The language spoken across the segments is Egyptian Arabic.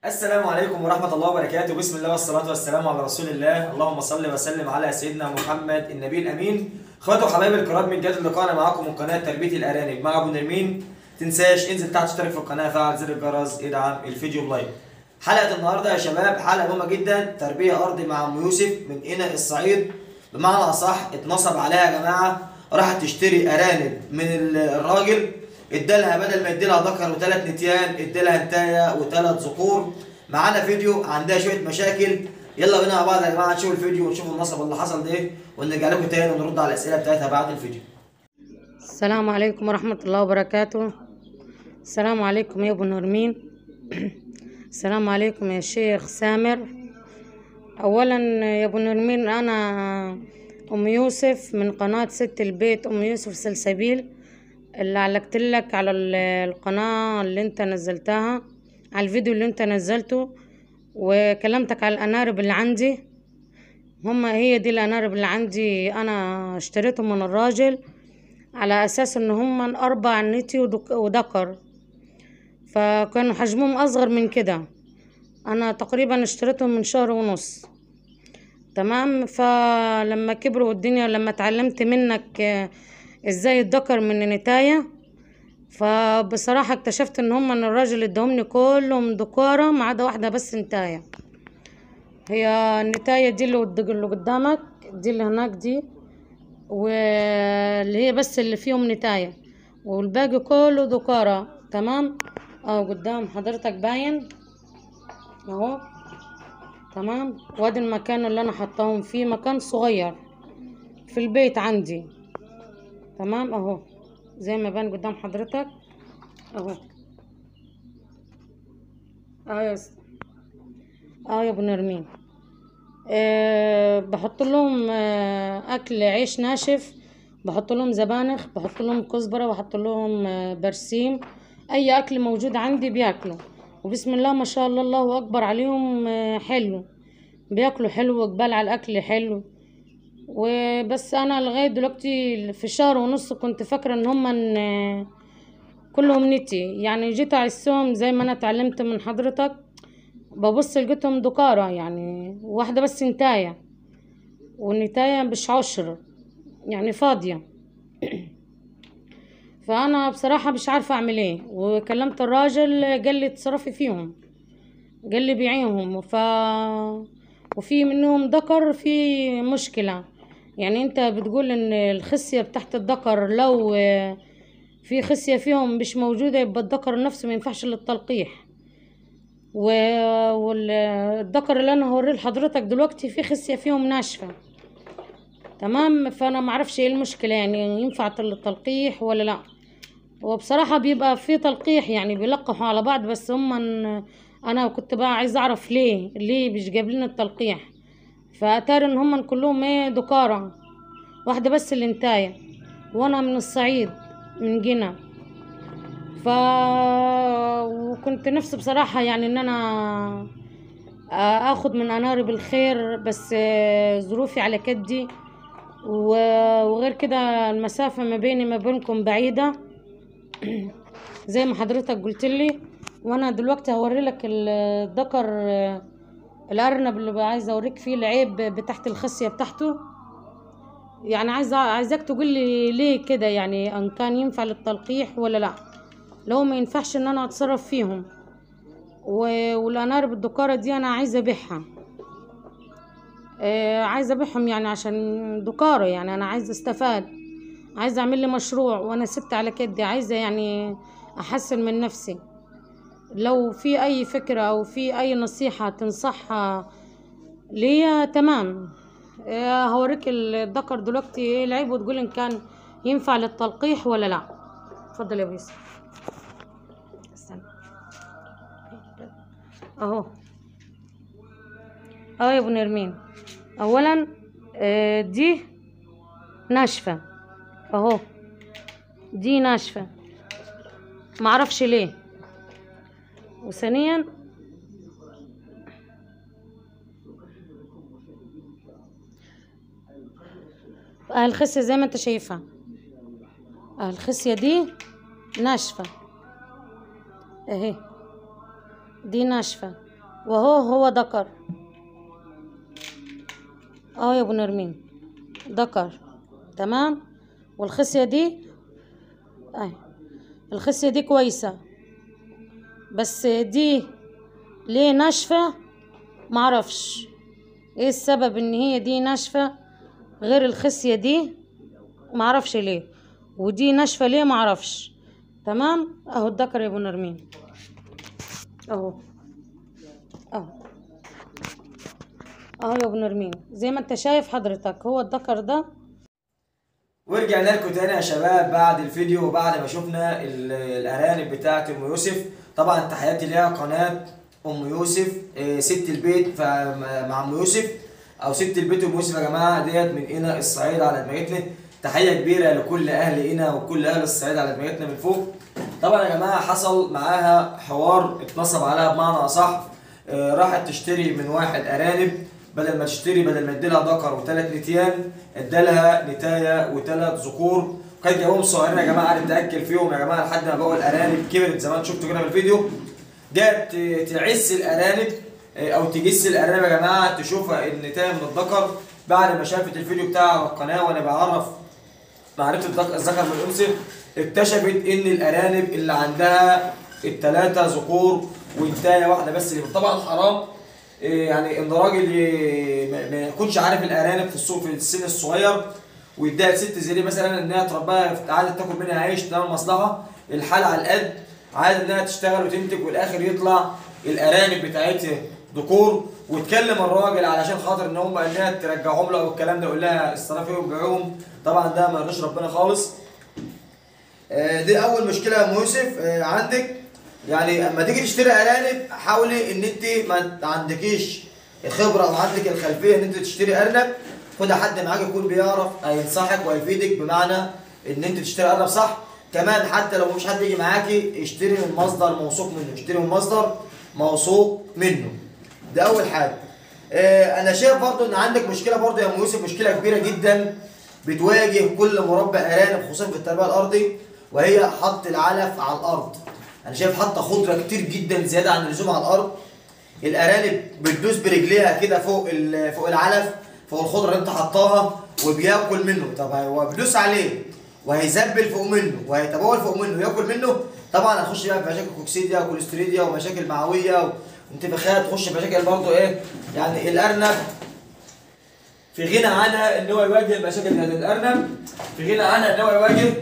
السلام عليكم ورحمة الله وبركاته بسم الله والصلاة والسلام على رسول الله اللهم صل وسلم على سيدنا محمد النبي الأمين اخواتي وحبايبي الكرام من جديد لقاءنا معاكم من قناة تربية الأرانب مع أبو نرمين تنساش انزل تحت اشترك في القناة فعل زر الجرس ادعم الفيديو بلايك حلقة النهاردة يا شباب حلقة مهمة جدا تربية أرضي مع أم يوسف من قنا الصعيد بمعنى أصح اتنصب عليها يا جماعة راحت تشتري أرانب من الراجل ادالها بدل ما يديلها ذكر وثلاث نتيان ادالها انتايه وثلاث ذكور معانا فيديو عندها شويه مشاكل يلا بينا مع بعض يا جماعه نشوف الفيديو ونشوف النصب اللي حصل ده ونرجع لكم تاني ونرد على الاسئله بتاعتها بعد الفيديو السلام عليكم ورحمة الله وبركاته السلام عليكم يا ابو نرمين السلام عليكم يا شيخ سامر اولا يا ابو نرمين انا ام يوسف من قناة ست البيت ام يوسف سلسبيل اللي علقت لك على ال- القناة اللي انت نزلتها على الفيديو اللي انت نزلته وكلمتك على الانارب اللي عندي هما هي دي الانارب اللي عندي انا اشتريتهم من الراجل على اساس ان هما اربع نتي ودك- وذكر فكانوا حجمهم اصغر من كده انا تقريبا اشتريتهم من شهر ونص تمام فلما كبروا الدنيا لما اتعلمت منك آه، ازاي الذكر من النتاية فبصراحة اكتشفت ان هما ان الراجل اداهمني كلهم ذكورة ما عدا واحدة بس نتاية هي النتاية دي اللي قد- اللي قدامك دي اللي هناك دي واللي هي بس اللي فيهم نتاية والباقي كله ذكورة تمام اه قدام حضرتك باين اهو تمام وادي المكان اللي انا حطاهم فيه مكان صغير في البيت عندي تمام اهو زي ما بان قدام حضرتك اهو اه يا س- اه يا ابو نرمين أه بحط لهم آه، اكل عيش ناشف بحط لهم زبانخ بحط لهم كزبره بحط لهم آه، برسيم اي اكل موجود عندي بياكلوا وبسم الله ما شاء الله الله اكبر عليهم آه، حلو بياكلوا حلو واقبال على الاكل حلو وبس انا لغايه دلوقتي في شهر ونص كنت فاكره ان هم إن كلهم نتي يعني جيت اعسهم زي ما انا اتعلمت من حضرتك ببص لقيتهم دكارة يعني واحدة بس نتاية والنتاية مش عشر يعني فاضية فأنا بصراحة مش عارفة أعمل إيه وكلمت الراجل قال لي اتصرفي فيهم قال لي بيعيهم ف وفي منهم ذكر في مشكلة يعني انت بتقول ان الخصية بتاعت الذكر لو آه، في خصية فيهم مش موجودة يبقى الذكر نفسه ما ينفعش للتلقيح والذكر اللي انا هوريه لحضرتك دلوقتي في خصية فيهم ناشفة تمام فانا معرفش ايه المشكلة يعني ينفع للتلقيح ولا لا وبصراحة بيبقى في تلقيح يعني بيلقحوا على بعض بس هم انا كنت بقى عايزة اعرف ليه ليه مش جايبلين التلقيح فاتاري ان هم كلهم ايه دكارة واحدة بس اللي انتاية وانا من الصعيد من جنة ف وكنت نفسي بصراحة يعني ان انا اخد من انارب الخير بس آه، ظروفي على كدي و- وغير كده المسافة ما بيني ما بينكم بعيدة زي ما حضرتك قلت لي وانا دلوقتي هوري لك الذكر آه، الارنب اللي بقى عايزه اوريك فيه العيب بتاعت الخصيه بتاعته يعني عايزه عايزاك تقول لي ليه كده يعني ان كان ينفع للتلقيح ولا لا لو ما ينفعش ان انا اتصرف فيهم و- والانارب الدكاره دي انا عايزه ابيعها آه، عايزه ابيعهم يعني عشان دكاره يعني انا عايزه استفاد عايزه اعمل لي مشروع وانا ست على كدي عايزه يعني احسن من نفسي لو في اي فكرة او في اي نصيحة تنصحها ليا تمام آه، هوريك الذكر دلوقتي ايه العيب وتقول ان كان ينفع للتلقيح ولا لا اتفضل يا بيس استنى اهو اهو يا ابو نرمين اولا آه، دي ناشفة اهو دي ناشفة معرفش ليه وثانيا آه، الخصية زي ما انت شايفها آه، الخصية دي ناشفة اهي دي ناشفة وهو هو ذكر اهو يا ابو نرمين ذكر تمام والخصية دي اهي الخصية دي كويسة بس دي ليه ناشفة معرفش ايه السبب ان هي دي ناشفة غير الخصية دي معرفش ليه ودي ناشفة ليه معرفش تمام اهو الذكر يا ابو نرمين اهو اهو اهو يا ابو نرمين زي ما انت شايف حضرتك هو الذكر ده ورجعنا لكم تاني يا شباب بعد الفيديو وبعد ما شفنا ال- الارانب بتاعت ام يوسف طبعا تحياتي ليها قناه ام يوسف آه، ست البيت ف- مع ام يوسف او ست البيت ام يوسف يا جماعه ديت من قنا الصعيد على دماغتنا تحيه كبيره لكل اهل قنا وكل اهل الصعيد على دماغتنا من فوق طبعا يا جماعه حصل معاها حوار اتنصب عليها بمعنى اصح آه، راحت تشتري من واحد ارانب بدل ما تشتري بدل ما اديلها ذكر وثلاث نتيان ادالها نتايه وثلاث ذكور وكانت جايبهم صغيرين يا جماعه قعدت تاكل فيهم يا جماعه لحد ما بقوا الارانب كبرت زي ما انتم شفتوا كده في الفيديو جت ت- تعس الارانب آه، او تجس الارانب يا جماعه تشوفها النتايه من الذكر بعد ما شافت الفيديو بتاع على القناه وانا بعرف معرفه الذك- الذكر من الانثى اكتشفت ان الارانب اللي عندها الثلاثه ذكور وانتايه واحده بس اللي طبعا حرام إيه يعني ان راجل ي- ما ما يكونش عارف الارانب في السوق في السن الصغير ويديها ست زي دي مثلا انها تربيها عاده تاكل منها عيش تعمل مصلحه الحال على القد عاده انها تشتغل وتنتج والاخر يطلع الارانب بتاعتها ذكور وتكلم الراجل علشان خاطر ان هم انها ترجعهم له او الكلام ده يقول لها الصرافيه وبيعوهم طبعا ده ما يرضيش ربنا خالص آه، دي اول مشكله يا ام يوسف آه، عندك يعني اما تيجي تشتري ارانب حاولي ان انت ما عندكيش خبره او عندك الخلفيه ان انت تشتري ارنب خد حد معاك يكون بيعرف هينصحك وهيفيدك بمعنى ان انت تشتري ارنب صح كمان حتى لو مش حد يجي معاكي اشتري من مصدر موثوق منه اشتري من مصدر موثوق منه ده اول حاجه آه، انا شايف برضو ان عندك مشكله برضو يا ام يوسف مشكله كبيره جدا بتواجه كل مربى ارانب خصوصا في التربيه الارضي وهي حط العلف على الارض انا شايف حاطه خضره كتير جدا زياده عن اللزوم على الارض الارانب بتدوس برجليها كده فوق ال- فوق العلف فوق الخضره اللي انت حطاها وبياكل منه طب هو بيدوس عليه وهيزبل فوق منه وهيتبول فوق منه وياكل منه طبعا هنخش بقى في مشاكل كوكسيديا وكوليستريديا ومشاكل معويه وانتفاخات تخش في مشاكل برضه ايه يعني الارنب في غنى عنها ان هو يواجه المشاكل بتاعت الارنب في غنى عنها ان هو يواجه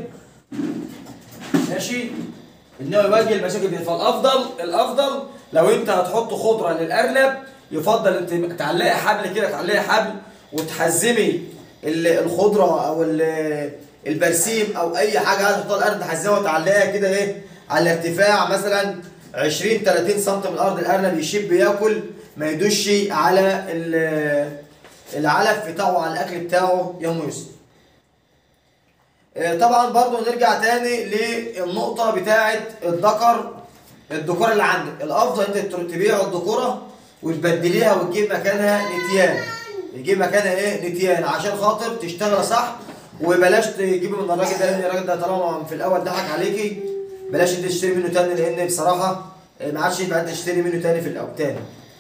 ماشي ان هو يواجه المشاكل دي فالافضل الافضل لو انت هتحط خضره للارنب يفضل انت تعلقي حبل كده تعلقي حبل وتحزمي ال- الخضره او ال- البرسيم او اي حاجه عايز تحطها الارنب تحزمها وتعلقها كده ايه على ارتفاع مثلا 20 30 سم من الارض الارنب يشب ياكل ما يدوش على ال- العلف بتاعه على الاكل بتاعه يا ام يوسف آه، طبعا برضو نرجع تاني للنقطة بتاعة الذكر الذكور اللي عندك الأفضل أنت تبيع الذكورة وتبدليها وتجيب مكانها نتيان تجيب مكانها إيه نتيان عشان خاطر تشتغل صح وبلاش تجيبي من الراجل ده لأن الراجل ده طالما في الأول ضحك عليكي بلاش أنت تشتري منه تاني لأن بصراحة آه، ما عادش ينفع أنت تشتري منه تاني في الأول تاني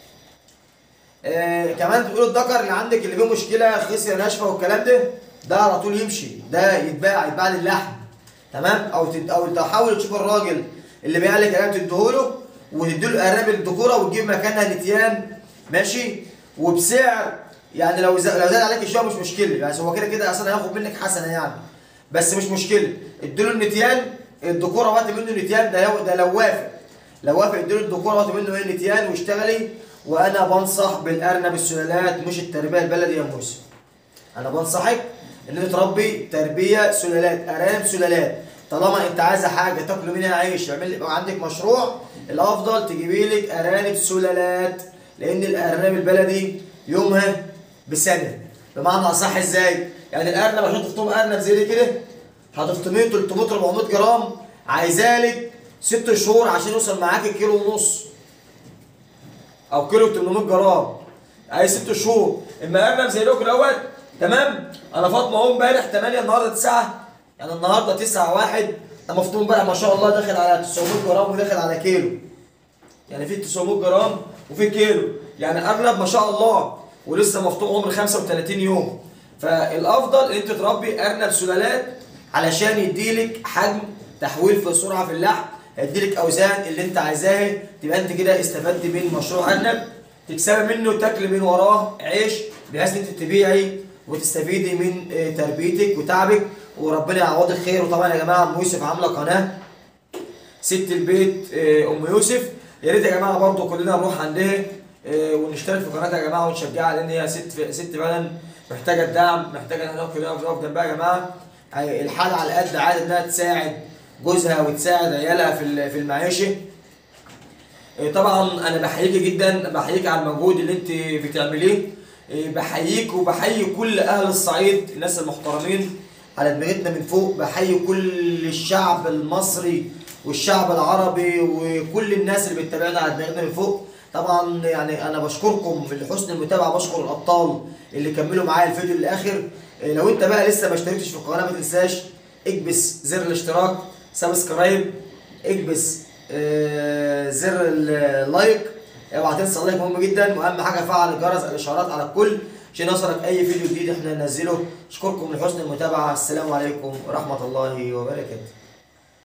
آه كمان بتقول الذكر اللي عندك اللي فيه مشكله خصيه ناشفه والكلام ده ده على طول يمشي ده يتباع يتباع للحم تمام او تد... او تحاول تشوف الراجل اللي بيع لك ارنب تديهوله وتديله ارنب الذكوره وتجيب مكانها نتيان ماشي وبسعر يعني لو زاد لو زاد عليك شويه مش مشكله يعني هو كده كده اصلا هياخد منك حسنه يعني بس مش مشكله اديله النتيان الذكوره وقت منه نتيان ده يو- ده لو وافق لو وافق اديله الذكوره وقت منه ايه نتيان واشتغلي وانا بنصح بالارنب السلالات مش التربيه البلدي يا موسى انا بنصحك ان انت تربي تربيه سلالات ارانب سلالات طالما انت عايزه حاجه تاكل منها عيش يعمل يبقى عندك مشروع الافضل تجيبي لك ارانب سلالات لان الارنب البلدي يومها بسنه بمعنى اصح ازاي يعني الارنب عشان تفطم ارنب زي دي كده هتفطميه 300 400 جرام عايزالك ست شهور عشان يوصل معاك كيلو ونص او كيلو 800 جرام عايز ست شهور اما ارنب زي دوك دوت تمام انا فاطمه اهو امبارح 8 النهارده 9 يعني النهارده 9 1 انا مفطوم امبارح ما شاء الله داخل على 900 جرام وداخل على كيلو يعني في 900 جرام وفي كيلو يعني ارنب ما شاء الله ولسه مفتوح عمر 35 يوم فالافضل ان انت تربي ارنب سلالات علشان يديلك حجم تحويل في سرعه في اللحم هيديلك اوزان اللي انت عايزاها تبقى انت كده استفدت من مشروع ارنب تكسبي منه وتاكلي من وراه عيش بحيث ان انت تبيعي وتستفيدي من آه، تربيتك وتعبك وربنا يعوضك خير وطبعا يا جماعه ام يوسف عامله قناه ست البيت آه، ام يوسف يا ريت يا جماعه برضو كلنا نروح عندها آه، ونشترك في قناتها يا جماعه ونشجعها لان هي ست ست فعلا محتاجه الدعم محتاجه ان احنا نقف كلنا نقف جنبها يا جماعه آه، الحاله على قد عادة انها تساعد جوزها وتساعد عيالها في ال- في المعيشه آه، طبعا انا بحييكي جدا بحييك على المجهود اللي انت بتعمليه آه، بحييك وبحيي كل اهل الصعيد الناس المحترمين على دماغتنا من فوق بحيي كل الشعب المصري والشعب العربي وكل الناس اللي بتتابعنا على دماغتنا من فوق طبعا يعني انا بشكركم لحسن المتابعه بشكر الابطال اللي كملوا معايا الفيديو للاخر آه، لو انت بقى لسه ما اشتركتش في القناه ما تنساش اكبس زر الاشتراك سبسكرايب اكبس آه، زر اللايك اوعى تنسى اللايك مهم جدا واهم حاجه فعل الجرس الاشعارات على الكل عشان يوصلك اي فيديو جديد احنا ننزله اشكركم لحسن المتابعه السلام عليكم ورحمه الله وبركاته